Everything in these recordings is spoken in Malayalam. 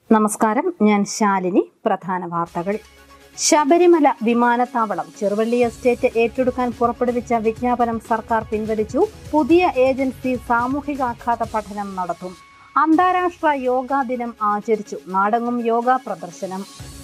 നമസ്കാരം ഞാൻ ശാലിനി പ്രധാന വാർത്തകൾ ശബരിമല വിമാനത്താവളം ചെറുവള്ളി എസ്റ്റേറ്റ് ഏറ്റെടുക്കാൻ പുറപ്പെടുവിച്ച വിജ്ഞാപനം സർക്കാർ പിൻവലിച്ചു പുതിയ ഏജൻസി സാമൂഹികാഘാത പഠനം നടത്തും അന്താരാഷ്ട്ര യോഗാ ദിനം ആചരിച്ചു നാടെങ്ങും യോഗ പ്രദർശനം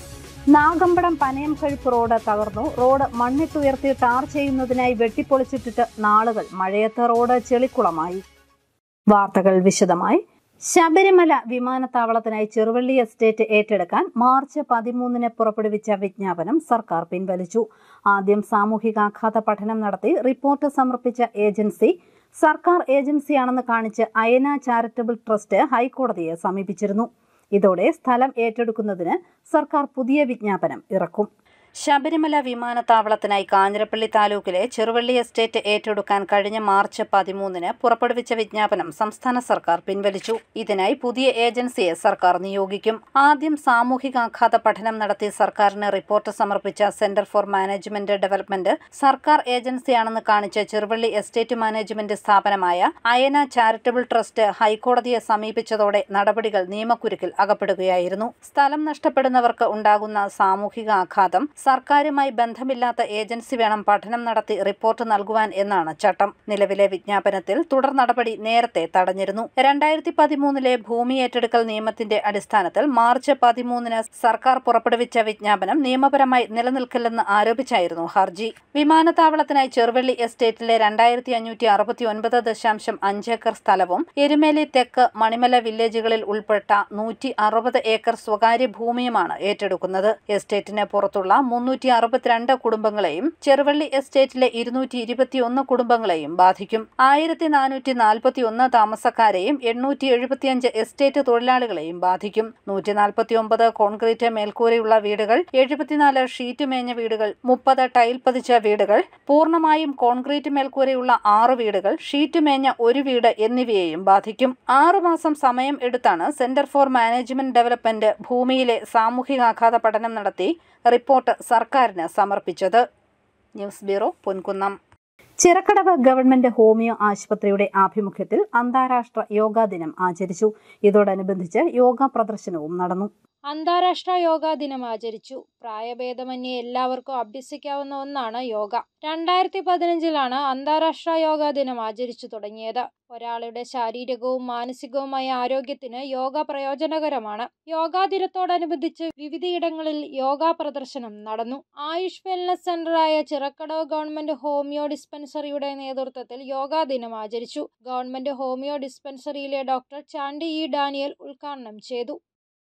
നാഗമ്പടം പനയം കഴുപ്പ് റോഡ് തകർന്നു റോഡ് മണ്ണിട്ടുയർത്തി ടാർ ചെയ്യുന്നതിനായി വെട്ടിപ്പൊളിച്ചിട്ടിട്ട് നാളുകൾ മഴയത്ത് റോഡ് ചെളിക്കുളമായി വാർത്തകൾ വിശദമായി ശബരിമല വിമാനത്താവളത്തിനായി ചെറുവള്ളി എസ്റ്റേറ്റ് ഏറ്റെടുക്കാൻ മാർച്ച് പതിമൂന്നിന് പുറപ്പെടുവിച്ച വിജ്ഞാപനം സർക്കാർ പിൻവലിച്ചു ആദ്യം സാമൂഹികാഘാത പഠനം നടത്തി റിപ്പോർട്ട് സമർപ്പിച്ച ഏജൻസി സർക്കാർ ഏജൻസിയാണെന്ന് കാണിച്ച് അയന ചാരിറ്റബിൾ ട്രസ്റ്റ് ഹൈക്കോടതിയെ സമീപിച്ചിരുന്നു ഇതോടെ സ്ഥലം ഏറ്റെടുക്കുന്നതിന് സർക്കാർ പുതിയ വിജ്ഞാപനം ഇറക്കും ശബരിമല വിമാനത്താവളത്തിനായി കാഞ്ഞിരപ്പള്ളി താലൂക്കിലെ ചെറുവള്ളി എസ്റ്റേറ്റ് ഏറ്റെടുക്കാൻ കഴിഞ്ഞ മാർച്ച് പതിമൂന്നിന് പുറപ്പെടുവിച്ച വിജ്ഞാപനം സംസ്ഥാന സർക്കാർ പിൻവലിച്ചു ഇതിനായി പുതിയ ഏജൻസിയെ സർക്കാർ നിയോഗിക്കും ആദ്യം സാമൂഹികാഘാത പഠനം നടത്തി സർക്കാരിന് റിപ്പോർട്ട് സമർപ്പിച്ച സെന്റർ ഫോർ മാനേജ്മെന്റ് ഡെവലപ്മെന്റ് സർക്കാർ ഏജൻസിയാണെന്ന് കാണിച്ച് ചെറുവള്ളി എസ്റ്റേറ്റ് മാനേജ്മെന്റ് സ്ഥാപനമായ അയന ചാരിറ്റബിൾ ട്രസ്റ്റ് ഹൈക്കോടതിയെ സമീപിച്ചതോടെ നടപടികൾ നിയമക്കുരുക്കിൽ അകപ്പെടുകയായിരുന്നു സ്ഥലം നഷ്ടപ്പെടുന്നവർക്ക് ഉണ്ടാകുന്ന സാമൂഹിക ആഘാതം സർക്കാരുമായി ബന്ധമില്ലാത്ത ഏജൻസി വേണം പഠനം നടത്തി റിപ്പോർട്ട് നൽകുവാൻ എന്നാണ് ചട്ടം നിലവിലെ വിജ്ഞാപനത്തിൽ തുടർ നടപടി നേരത്തെ തടഞ്ഞിരുന്നു രണ്ടായിരത്തി പതിമൂന്നിലെ ഭൂമി ഏറ്റെടുക്കൽ നിയമത്തിന്റെ അടിസ്ഥാനത്തിൽ മാർച്ച് പതിമൂന്നിന് സർക്കാർ പുറപ്പെടുവിച്ച വിജ്ഞാപനം നിയമപരമായി നിലനിൽക്കില്ലെന്ന് ആരോപിച്ചായിരുന്നു ഹർജി വിമാനത്താവളത്തിനായി ചെറുവള്ളി എസ്റ്റേറ്റിലെ രണ്ടായിരത്തി അഞ്ഞൂറ്റി അറുപത്തി ഒൻപത് ദശാംശം അഞ്ച് ഏക്കർ സ്ഥലവും എരുമേലി തെക്ക് മണിമല വില്ലേജുകളിൽ ഉൾപ്പെട്ട നൂറ്റി അറുപത് ഏക്കർ സ്വകാര്യ ഭൂമിയുമാണ് ഏറ്റെടുക്കുന്നത് എസ്റ്റേറ്റിന് പുറത്തുള്ള മുന്നൂറ്റി അറുപത്തിരണ്ട് കുടുംബങ്ങളെയും ചെറുവള്ളി എസ്റ്റേറ്റിലെ ഇരുന്നൂറ്റി ഇരുപത്തിയൊന്ന് കുടുംബങ്ങളെയും ബാധിക്കും ആയിരത്തി നാനൂറ്റി നാൽപ്പത്തി ഒന്ന് താമസക്കാരെയും എണ്ണൂറ്റി എഴുപത്തിയഞ്ച് എസ്റ്റേറ്റ് തൊഴിലാളികളെയും ബാധിക്കും നൂറ്റി നാൽപ്പത്തി ഒമ്പത് കോൺക്രീറ്റ് മേൽക്കൂരയുള്ള വീടുകൾ എഴുപത്തിനാല് ഷീറ്റ് മേഞ്ഞ വീടുകൾ മുപ്പത് ടൈൽ പതിച്ച വീടുകൾ പൂർണ്ണമായും കോൺക്രീറ്റ് മേൽക്കൂരയുള്ള ആറ് വീടുകൾ ഷീറ്റ് മേഞ്ഞ ഒരു വീട് എന്നിവയെയും ബാധിക്കും ആറുമാസം സമയം എടുത്താണ് സെന്റർ ഫോർ മാനേജ്മെന്റ് ഡെവലപ്മെന്റ് ഭൂമിയിലെ സാമൂഹികാഘാത പഠനം നടത്തി റിപ്പോർട്ട് സർക്കാരിന് സമർപ്പിച്ചത് news bureau Ponkunnam Chirakkadavu government homeo ആശുപത്രിയുടെ ആഭിമുഖ്യത്തിൽ അന്താരാഷ്ട്ര യോഗാ ദിനം ആചരിച്ചു ഇതോടനുബന്ധിച്ച് യോഗ പ്രദർശനവും നടന്നു അന്താരാഷ്ട്ര യോഗാ ദിനം ആചരിച്ചു പ്രായഭേദമന്യേ എല്ലാവർക്കും അഭ്യസിക്കാവുന്ന ഒന്നാണ് യോഗ രണ്ടായിരത്തി പതിനഞ്ചിലാണ് അന്താരാഷ്ട്ര യോഗാ ദിനം ആചരിച്ചു തുടങ്ങിയത് ഒരാളുടെ ശാരീരികവും മാനസികവുമായ ആരോഗ്യത്തിന് യോഗ പ്രയോജനകരമാണ് യോഗാ ദിനത്തോടനുബന്ധിച്ച് വിവിധയിടങ്ങളിൽ യോഗാ പ്രദർശനം നടന്നു ആയുഷ് വെൽനസ് സെന്ററായ ചിറക്കടവ് ഗവൺമെന്റ് ഹോമിയോ ഡിസ്പെൻസറിയുടെ നേതൃത്വത്തിൽ യോഗാ ദിനം ആചരിച്ചു ഗവൺമെന്റ് ഹോമിയോ ഡിസ്പെൻസറിയിലെ ഡോക്ടർ ചാണ്ടി ഇ ഡാനിയൽ ഉദ്ഘാടനം ചെയ്തു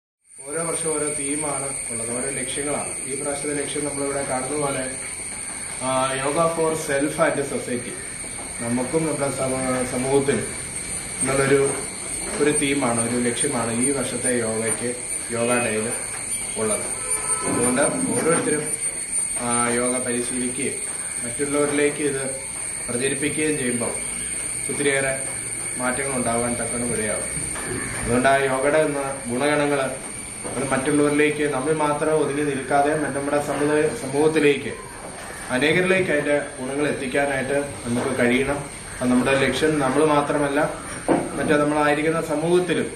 ഓരോ വർഷം ഓരോ തീമാണ് ഉള്ളത് ഓരോ ലക്ഷ്യങ്ങളാണ് ഈ പ്രാവശ്യത്തെ ലക്ഷ്യം നമ്മളിവിടെ കാണുന്ന പോലെ ആ, yoga for self and society നമുക്കും നമ്മുടെ സമ- സമൂഹത്തിനും എന്നുള്ളൊരു ഒരു തീമാണ് ഒരു ലക്ഷ്യമാണ് ഈ വർഷത്തെ യോഗയ്ക്ക് യോഗ ഡേയിൽ ഉള്ളത് അതുകൊണ്ട് ഓരോരുത്തരും ആ, യോഗ പരിശീലിക്കുകയും മറ്റുള്ളവരിലേക്ക് ഇത് പ്രചരിപ്പിക്കുകയും ചെയ്യുമ്പോൾ ഒത്തിരിയേറെ മാറ്റങ്ങൾ ഉണ്ടാകാൻ തക്കണം ഇടയാവും അതുകൊണ്ട് ആ യോഗയുടെ ഗുണഗണങ്ങൾ അത് മറ്റുള്ളവരിലേക്ക് നമ്മൾ മാത്രം ഒതുങ്ങി നിൽക്കാതെ നമ്മുടെ സമുദായ സമൂഹത്തിലേക്ക് അനേകരിലേക്ക് അതിന്റെ ഗുണങ്ങൾ എത്തിക്കാനായിട്ട് നമുക്ക് കഴിയണം അത് നമ്മുടെ ലക്ഷ്യം നമ്മൾ മാത്രമല്ല മറ്റേ നമ്മളായിരിക്കുന്ന സമൂഹത്തിലും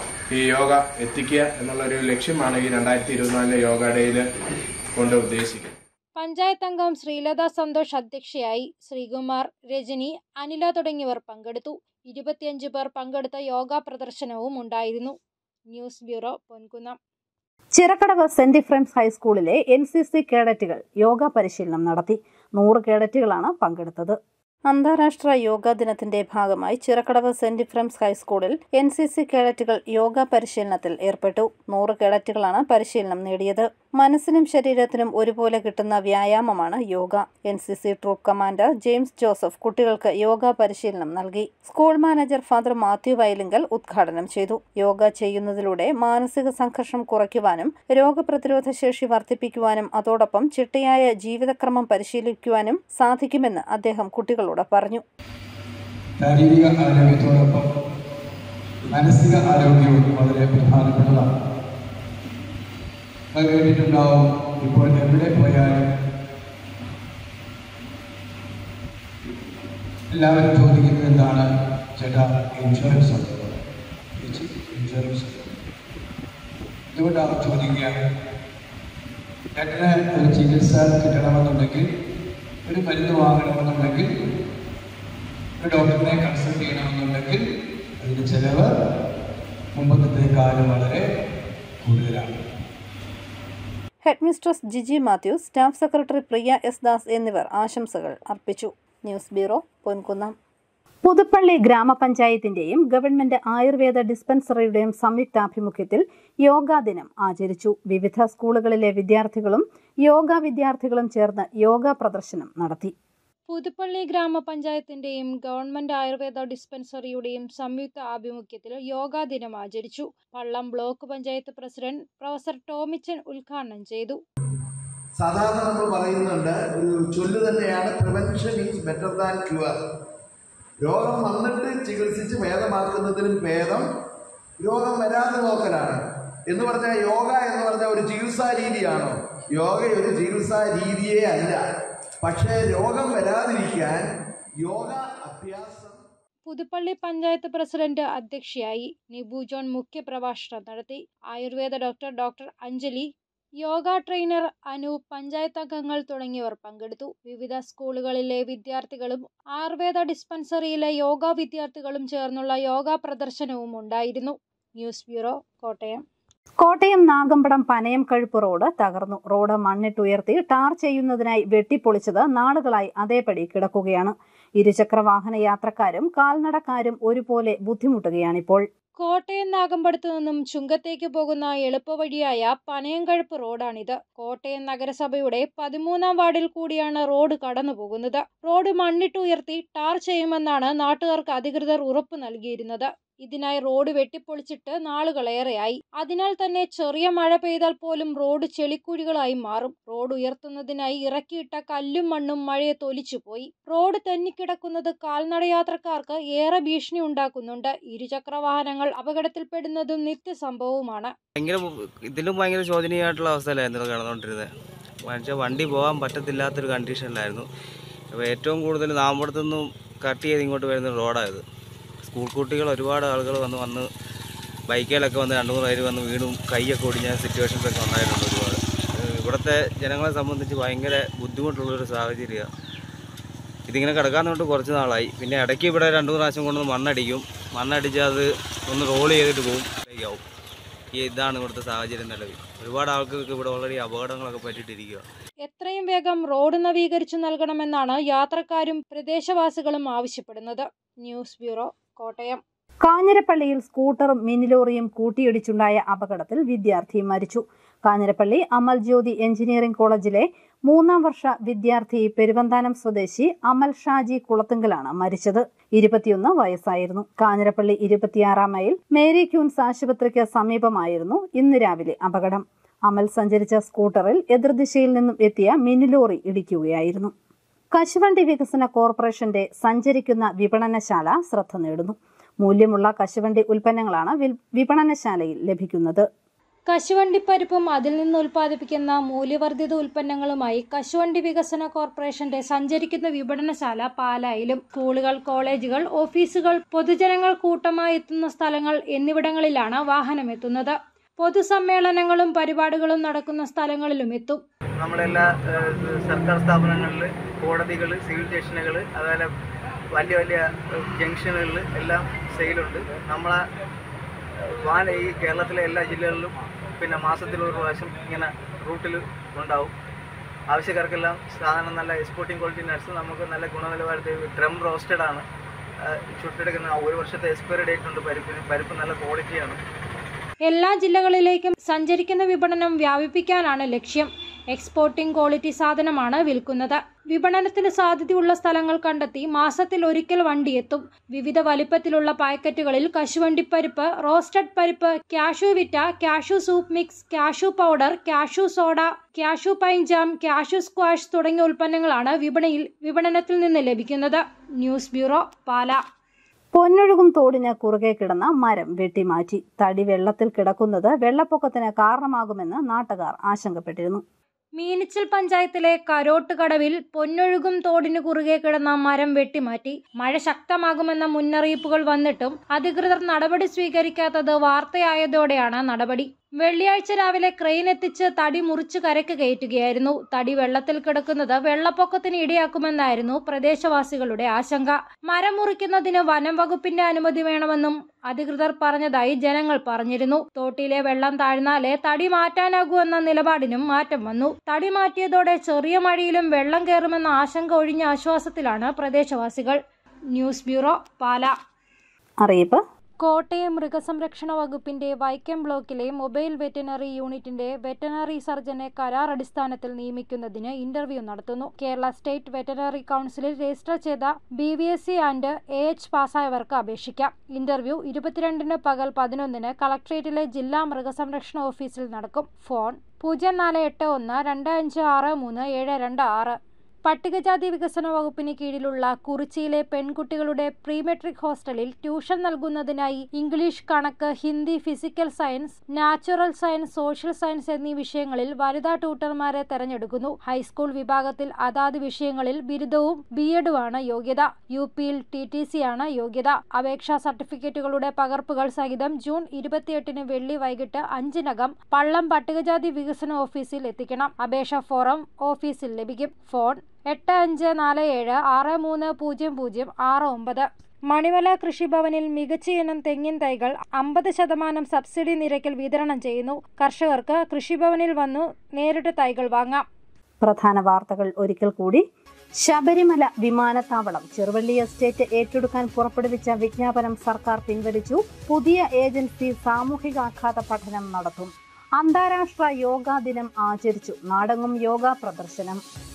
ഈ യോഗ എത്തിക്കുക എന്നുള്ളൊരു ലക്ഷ്യമാണ് ഈ രണ്ടായിരത്തി ഇരുപത്തിനാലിലെ യോഗ ഡേയിൽ കൊണ്ട് ഉദ്ദേശിക്കുന്നത് പഞ്ചായത്ത് അംഗം ശ്രീലത സന്തോഷ് അധ്യക്ഷയായി ശ്രീകുമാർ രജനി അനില തുടങ്ങിയവർ പങ്കെടുത്തു ഇരുപത്തിയഞ്ച് പേർ പങ്കെടുത്ത യോഗ പ്രദർശനവും ഉണ്ടായിരുന്നു news bureau Ponkunnam Chirakkadavu Saint Ephrem's ഹൈസ്കൂളിലെ എൻ സി സി കേഡറ്റുകൾ യോഗ പരിശീലനം നടത്തി നൂറ് കേഡറ്റുകളാണ് പങ്കെടുത്തത് അന്താരാഷ്ട്ര യോഗാ ദിനത്തിന്റെ ഭാഗമായി ചിറക്കടവ് സെന്റ് ഇഫ്രംസ് ഹൈസ്കൂളിൽ എൻ സി സി കേഡറ്റുകൾ യോഗ പരിശീലനത്തിൽ ഏർപ്പെട്ടു നൂറ് കേഡറ്റുകളാണ് പരിശീലനം നേടിയത് മനസ്സിനും ശരീരത്തിനും ഒരുപോലെ കിട്ടുന്ന വ്യായാമമാണ് yoga N C C troop commander James Joseph കുട്ടികൾക്ക് യോഗ പരിശീലനം നൽകി school manager Father Mathew Vayalinkal ഉദ്ഘാടനം ചെയ്തു യോഗ ചെയ്യുന്നതിലൂടെ മാനസിക സംഘർഷം കുറയ്ക്കുവാനും രോഗപ്രതിരോധ ശേഷി വർദ്ധിപ്പിക്കുവാനും അതോടൊപ്പം ചിട്ടയായ ജീവിതക്രമം പരിശീലിക്കുവാനും സാധിക്കുമെന്ന് അദ്ദേഹം കുട്ടികളോട് പറഞ്ഞു ശാരീരിക ആരോഗ്യത്തോടൊപ്പം മാനസിക ആരോഗ്യവും വളരെ പ്രധാനപ്പെട്ടതാണ് അത് കേട്ടിട്ടുണ്ടാവും ഇപ്പോൾ എവിടെ പോയാലും എല്ലാവരും ചോദിക്കുന്നത് എന്താണ് ചേട്ടാ ഇൻഷുറൻസ് ഉണ്ടോ ചേച്ചി ഇൻഷുറൻസ് അതുകൊണ്ടാണ് ചോദിക്കുകയാണ് എങ്ങനെ ഒരു ചികിത്സ കിട്ടണമെന്നുണ്ടെങ്കിൽ ഒരു മരുന്ന് വാങ്ങണമെന്നുണ്ടെങ്കിൽ ഒരു ഡോക്ടറിനെ കൺസൾട്ട് ചെയ്യണമെന്നുണ്ടെങ്കിൽ അതിൻ്റെ ചിലവ് മുമ്പത്തേക്കാളും വളരെ കൂടുതലാണ് head mistress Jiji Mathew staff secretary Priya S Das എന്നിവർ ആശംസകൾ അർപ്പിച്ചു ന്യൂസ് ബ്യൂറോ പൊൻകുന്നം പുതുപ്പള്ളി ഗ്രാമപഞ്ചായത്തിന്റെയും ഗവൺമെന്റ് ആയുർവേദ ഡിസ്പെൻസറിയുടെയും സംയുക്താഭിമുഖ്യത്തിൽ യോഗാ ദിനം ആചരിച്ചു വിവിധ സ്കൂളുകളിലെ വിദ്യാർത്ഥികളും യോഗ വിദ്യാർത്ഥികളും ചേർന്ന് യോഗ പ്രദർശനം നടത്തി പുതുപ്പള്ളി ഗ്രാമപഞ്ചായത്തിന്റെയും ഗവൺമെന്റ് ആയുർവേദ ഡിസ്പെൻസറിയുടെയും സംയുക്ത ആഭിമുഖ്യത്തിൽ യോഗാ ദിനം ആചരിച്ചു Pallom block panchayat president professor Tomichan ഉദ്ഘാടനം ചെയ്തു സാധാരണ നമ്മൾ പറയുന്നുണ്ട് ഒരു ചൊല്ല് തന്നെയാണ് prevention is better than cure രോഗം വന്നിട്ട് ചികിത്സിച്ച് ഭേദമാക്കുന്നതിനും ഭേദം രോഗം വരാതെ നോക്കലാണ് എന്ന് പറഞ്ഞാൽ യോഗ എന്ന് പറഞ്ഞാൽ ഒരു ചികിത്സാ രീതിയാണോ യോഗ ഒരു ചികിത്സാ രീതിയേ അല്ല പക്ഷേ രോഗം വരാതിരിക്കാൻ യോഗ അഭ്യാസം പുതുപ്പള്ളി പഞ്ചായത്ത് പ്രസിഡന്റ് അധ്യക്ഷയായി നിബു ജോൺ മുഖ്യപ്രഭാഷണം നടത്തി Ayurveda doctor doctor Anjali yoga trainer Anu panchayat അംഗങ്ങൾ തുടങ്ങിയവർ പങ്കെടുത്തു വിവിധ സ്കൂളുകളിലെ വിദ്യാർത്ഥികളും ആയുർവേദ ഡിസ്പെൻസറിയിലെ യോഗ വിദ്യാർത്ഥികളും ചേർന്നുള്ള യോഗ പ്രദർശനവും ഉണ്ടായിരുന്നു news bureau Kottayam Kottayam Nagampadam Panayam Kazhuppu road തകർന്നു റോഡ് മണ്ണിട്ടുയർത്തി ടാർ ചെയ്യുന്നതിനായി വെട്ടിപ്പൊളിച്ചത് നാളുകളായി അതേപടി കിടക്കുകയാണ് ഇരുചക്ര വാഹന യാത്രക്കാരും കാൽനടക്കാരും ഒരുപോലെ ബുദ്ധിമുട്ടുകയാണിപ്പോൾ കോട്ടയം നാഗമ്പടത്തു നിന്നും ചുങ്കത്തേക്ക് പോകുന്ന എളുപ്പവഴിയായ പനയങ്കഴുപ്പ് റോഡാണിത് കോട്ടയം നഗരസഭയുടെ പതിമൂന്നാം വാർഡിൽ കൂടിയാണ് റോഡ് കടന്നു പോകുന്നത് റോഡ് മണ്ണിട്ടുയർത്തി ടാർ ചെയ്യുമെന്നാണ് നാട്ടുകാർക്ക് അധികൃതർ ഉറപ്പു നൽകിയിരുന്നത് ഇതിനായി റോഡ് വെട്ടിപ്പൊളിച്ചിട്ട് നാളുകളേറെയായി അതിനാൽ തന്നെ ചെറിയ മഴ പെയ്താൽ പോലും റോഡ് ചെളിക്കുഴികളായി മാറും റോഡ് ഉയർത്തുന്നതിനായി ഇറക്കിയിട്ട കല്ലും മണ്ണും മഴയെ തൊലിച്ചുപോയി റോഡ് തെന്നിക്കിടക്കുന്നത് കാൽനടയാത്രക്കാർക്ക് ഏറെ ഭീഷണി ഉണ്ടാക്കുന്നുണ്ട് ഇരുചക്ര വാഹനങ്ങൾ അപകടത്തിൽപ്പെടുന്നതും നിത്യസംഭവവുമാണ് ഭയങ്കര ഇതിലും ഭയങ്കര ശോചനീയമായിട്ടുള്ള അവസ്ഥയിലായിരുന്നു കിടന്നുകൊണ്ടിരുന്നത് മനുഷ്യ വണ്ടി പോകാൻ പറ്റത്തില്ലാത്തൊരു കണ്ടീഷനിലായിരുന്നു അപ്പോൾ ഏറ്റവും കൂടുതൽ നാമ്പടത്തുനിന്നും കട്ട് ചെയ്ത് ഇങ്ങോട്ട് വരുന്ന റോഡായത് സ്കൂൾ കുട്ടികൾ ഒരുപാട് ആളുകൾ വന്ന് വന്ന് ബൈക്കിലൊക്കെ വന്ന് രണ്ട് മൂന്ന് പേര് വന്ന് വീണും കൈയൊക്കെ ഒടിഞ്ഞ സിറ്റുവേഷൻസ് ഒക്കെ ഉണ്ടായിട്ടുണ്ട് ഒരുപാട് ഏഹ് ഇവിടുത്തെ ജനങ്ങളെ സംബന്ധിച്ച് ഭയങ്കര ബുദ്ധിമുട്ടുള്ളൊരു സാഹചര്യമാണ് ഇതിങ്ങനെ കിടക്കാൻ തൊട്ട് കുറച്ച് നാളായി പിന്നെ ഇടയ്ക്ക് ഇവിടെ രണ്ട് മൂന്ന് പ്രാവശ്യം കൊണ്ടുവന്ന് മണ്ണടിക്കും മണ്ണടിച്ച് അത് ഒന്ന് റോൾ ചെയ്തിട്ട് പോകും ആവും ഈ ഇതാണ് ഇവിടുത്തെ സാഹചര്യം നിലവിൽ ഒരുപാട് ആൾക്കാർക്ക് ഇവിടെ ഓൾറെഡി അപകടങ്ങളൊക്കെ പറ്റിയിട്ടിരിക്കുക എത്രയും വേഗം റോഡ് നവീകരിച്ചു നൽകണമെന്നാണ് യാത്രക്കാരും പ്രദേശവാസികളും ആവശ്യപ്പെടുന്നത് ന്യൂസ് ബ്യൂറോ കോട്ടയം കാഞ്ഞിരപ്പള്ളിയിൽ സ്കൂട്ടറും മിനിലോറിയും കൂട്ടിയിടിച്ചുണ്ടായ അപകടത്തിൽ വിദ്യാർത്ഥി മരിച്ചു കാഞ്ഞിരപ്പള്ളി അമൽ ജ്യോതി എഞ്ചിനീയറിംഗ് കോളേജിലെ മൂന്നാം വർഷ വിദ്യാർത്ഥി പെരുവന്താനം സ്വദേശി അമൽ ഷാജി കുളത്തുങ്കലാണ് മരിച്ചത് ഇരുപത്തിയൊന്ന് വയസ്സായിരുന്നു കാഞ്ഞിരപ്പള്ളി ഇരുപത്തിയാറാം മൈൽ മേരി ക്യൂൻസ് ആശുപത്രിക്ക് സമീപമായിരുന്നു ഇന്ന് രാവിലെ അപകടം അമൽ സഞ്ചരിച്ച സ്കൂട്ടറിൽ എതിർദിശയിൽ നിന്നും എത്തിയ മിനിലോറി ഇടിക്കുകയായിരുന്നു കശുവണ്ടി വികസന കോർപ്പറേഷന്റെ സഞ്ചരിക്കുന്ന വിപണനശാല ശ്രദ്ധ നേടുന്നു മൂല്യമുള്ള കശുവണ്ടി ഉൽപ്പന്നങ്ങളാണ് വിൽ- വിപണനശാലയിൽ ലഭിക്കുന്നത് കശുവണ്ടിപ്പരിപ്പും അതിൽ നിന്ന് ഉൽപ്പാദിപ്പിക്കുന്ന മൂല്യവർദ്ധിത ഉൽപ്പന്നങ്ങളുമായി കശുവണ്ടി വികസന കോർപ്പറേഷന്റെ സഞ്ചരിക്കുന്ന വിപണനശാല പാലായിലും സ്കൂളുകൾ കോളേജുകൾ ഓഫീസുകൾ പൊതുജനങ്ങൾ കൂട്ടമായി എത്തുന്ന സ്ഥലങ്ങൾ എന്നിവിടങ്ങളിലാണ് വാഹനം എത്തുന്നത് പൊതുസമ്മേളനങ്ങളും പരിപാടികളും നടക്കുന്ന സ്ഥലങ്ങളിലും എത്തും നമ്മുടെ എല്ലാ ഏഹ്, സർക്കാർ സ്ഥാപനങ്ങളിൽ കോടതികൾ സിവിൽ സ്റ്റേഷനുകൾ അതുപോലെ വലിയ വലിയ ജംഗ്ഷനുകളിൽ എല്ലാം സെയിലുണ്ട് നമ്മളെ ഏഹ്, വാൻ ഈ കേരളത്തിലെ എല്ലാ ജില്ലകളിലും പിന്നെ മാസത്തിൽ ഒരു പ്രാവശ്യം ഇങ്ങനെ റൂട്ടിൽ ഉണ്ടാവും ആവശ്യക്കാർക്കെല്ലാം സാധനം നല്ല എക്സ്പോർട്ടിംഗ് ക്വാളിറ്റി നട്സ് നമുക്ക് നല്ല ഗുണനിലവാരത്തിൽ ഡ്രം റോസ്റ്റഡ് ആണ് ഏഹ്, ചുട്ടെടുക്കുന്ന ഒരു വർഷത്തെ എക്സ്പയറി ഡേറ്റ് ഉണ്ട് പരിപ്പിന് പരിപ്പ് നല്ല ക്വാളിറ്റിയാണ് എല്ലാ ജില്ലകളിലേക്കും സഞ്ചരിക്കുന്ന വിപണനം വ്യാപിപ്പിക്കാനാണ് ലക്ഷ്യം എക്സ്പോർട്ടിംഗ് ക്വാളിറ്റി സാധനമാണ് വിൽക്കുന്നത് വിപണനത്തിന് സാധ്യതയുള്ള സ്ഥലങ്ങൾ കണ്ടെത്തി മാസത്തിൽ ഒരിക്കൽ വണ്ടി എത്തും വിവിധ വലിപ്പത്തിലുള്ള പാക്കറ്റുകളിൽ കശുവണ്ടിപ്പരിപ്പ് റോസ്റ്റഡ് പരിപ്പ് cashew vita cashew soup mix cashew powder cashew soda cashew pine jam cashew squash തുടങ്ങിയ ഉൽപ്പന്നങ്ങളാണ് വിപണിയിൽ വിപണനത്തിൽ നിന്ന് ലഭിക്കുന്നത് ന്യൂസ് ബ്യൂറോ പാല പൊന്നൊഴുകും തോടിന് കുറുകെ കിടന്ന മരം വെട്ടിമാറ്റി തടി വെള്ളത്തിൽ കിടക്കുന്നത് വെള്ളപ്പൊക്കത്തിന് കാരണമാകുമെന്ന് നാട്ടുകാർ ആശങ്കപ്പെട്ടിരുന്നു മീനിച്ചൽ പഞ്ചായത്തിലെ കരോട്ടുകടവിൽ പൊന്നൊഴുകും തോടിന് കുറുകെ കിടന്ന മരം വെട്ടിമാറ്റി മഴ ശക്തമാകുമെന്ന മുന്നറിയിപ്പുകൾ വന്നിട്ടും അധികൃതർ നടപടി സ്വീകരിക്കാത്തത് വാർത്തയായതോടെയാണ് നടപടി വെള്ളിയാഴ്ച രാവിലെ ക്രെയിൻ എത്തിച്ച് തടി മുറിച്ച് കരയ്ക്ക് കയറ്റുകയായിരുന്നു തടി വെള്ളത്തിൽ കിടക്കുന്നത് വെള്ളപ്പൊക്കത്തിന് ഇടയാക്കുമെന്നായിരുന്നു പ്രദേശവാസികളുടെ ആശങ്ക മരം മുറിക്കുന്നതിന് വനം വകുപ്പിന്റെ അനുമതി വേണമെന്നും അധികൃതർ പറഞ്ഞതായി ജനങ്ങൾ പറഞ്ഞിരുന്നു തോട്ടിലെ വെള്ളം താഴ്ന്നാലേ തടി മാറ്റാനാകൂ എന്ന നിലപാടിനും മാറ്റം വന്നു തടി മാറ്റിയതോടെ ചെറിയ മഴയിലും വെള്ളം കയറുമെന്ന ആശങ്ക ഒഴിഞ്ഞ ആശ്വാസത്തിലാണ് പ്രദേശവാസികൾ ന്യൂസ് ബ്യൂറോ പാല അറിയിപ്പ് കോട്ടയം മൃഗസംരക്ഷണ വകുപ്പിന്റെ വൈക്കം ബ്ലോക്കിലെ മൊബൈൽ വെറ്റനറി യൂണിറ്റിന്റെ വെറ്റനറി സർജനെ കരാർ അടിസ്ഥാനത്തിൽ നിയമിക്കുന്നതിന് ഇന്റർവ്യൂ നടത്തുന്നു കേരള സ്റ്റേറ്റ് വെറ്റനറി കൗൺസിലിൽ രജിസ്റ്റർ ചെയ്ത B V S C and A H പാസ്സായവർക്ക് അപേക്ഷിക്കാം ഇന്റർവ്യൂ ഇരുപത്തിരണ്ടിന് പകൽ പതിനൊന്നിന് കളക്ട്രേറ്റിലെ ജില്ലാ മൃഗസംരക്ഷണ ഓഫീസിൽ നടക്കും ഫോൺ പൂജ്യം നാല് എട്ട് ഒന്ന് രണ്ട് അഞ്ച് ആറ് മൂന്ന് ഏഴ് രണ്ട് ആറ് പട്ടികജാതി വികസന വകുപ്പിന് കീഴിലുള്ള കുറിച്ചിയിലെ പെൺകുട്ടികളുടെ പ്രീ മെട്രിക് ഹോസ്റ്റലിൽ ട്യൂഷൻ നൽകുന്നതിനായി ഇംഗ്ലീഷ് കണക്ക് Hindi physical science natural science social science എന്നീ വിഷയങ്ങളിൽ വനിതാ ട്യൂട്ടർമാരെ തെരഞ്ഞെടുക്കുന്നു ഹൈസ്കൂൾ വിഭാഗത്തിൽ അതാത് വിഷയങ്ങളിൽ ബിരുദവും ബി എഡുമാണ് യോഗ്യത യു പിയിൽ ടി ടി സി ആണ് യോഗ്യത അപേക്ഷാ സർട്ടിഫിക്കറ്റുകളുടെ പകർപ്പുകൾ സഹിതം ജൂൺ ഇരുപത്തിയെട്ടിന് വെള്ളി വൈകിട്ട് അഞ്ചിനകം പള്ളം പട്ടികജാതി വികസന ഓഫീസിൽ എത്തിക്കണം അപേക്ഷ ഫോറം ഓഫീസിൽ ലഭിക്കും ഫോൺ എട്ട് അഞ്ച് നാല് ഏഴ് ആറ് മൂന്ന് പൂജ്യം പൂജ്യം ആറ് ഒമ്പത് മണിമല കൃഷിഭവനിൽ മികച്ച ഇനം തെങ്ങിൻ തൈകൾ അമ്പത് ശതമാനം സബ്സിഡി നിരക്കിൽ വിതരണം ചെയ്യുന്നു കർഷകർക്ക് കൃഷിഭവനിൽ വന്നു നേരിട്ട് തൈകൾ വാങ്ങാം പ്രധാന വാർത്തകൾ ഒരിക്കൽ കൂടി ശബരിമല വിമാനത്താവളം ചെറുവള്ളി എസ്റ്റേറ്റ് ഏറ്റെടുക്കാൻ പുറപ്പെടുവിച്ച വിജ്ഞാപനം സർക്കാർ പിൻവലിച്ചു പുതിയ ഏജൻസി സാമൂഹികാഘാത പഠനം നടത്തും അന്താരാഷ്ട്ര യോഗാ ദിനം ആചരിച്ചു നാടെങ്ങും യോഗ പ്രദർശനം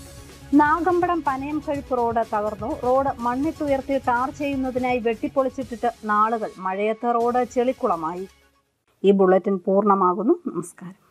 നാഗമ്പടം പനയം കഴുപ്പ് റോഡ് തകർന്നു റോഡ് മണ്ണിട്ടുയർത്തി ടാർ ചെയ്യുന്നതിനായി വെട്ടിപ്പൊളിച്ചിട്ടിട്ട് നാളുകൾ മഴയത്ത് റോഡ് ചെളിക്കുളമായി ഈ ബുള്ളറ്റിൻ പൂർണ്ണമാകുന്നു നമസ്കാരം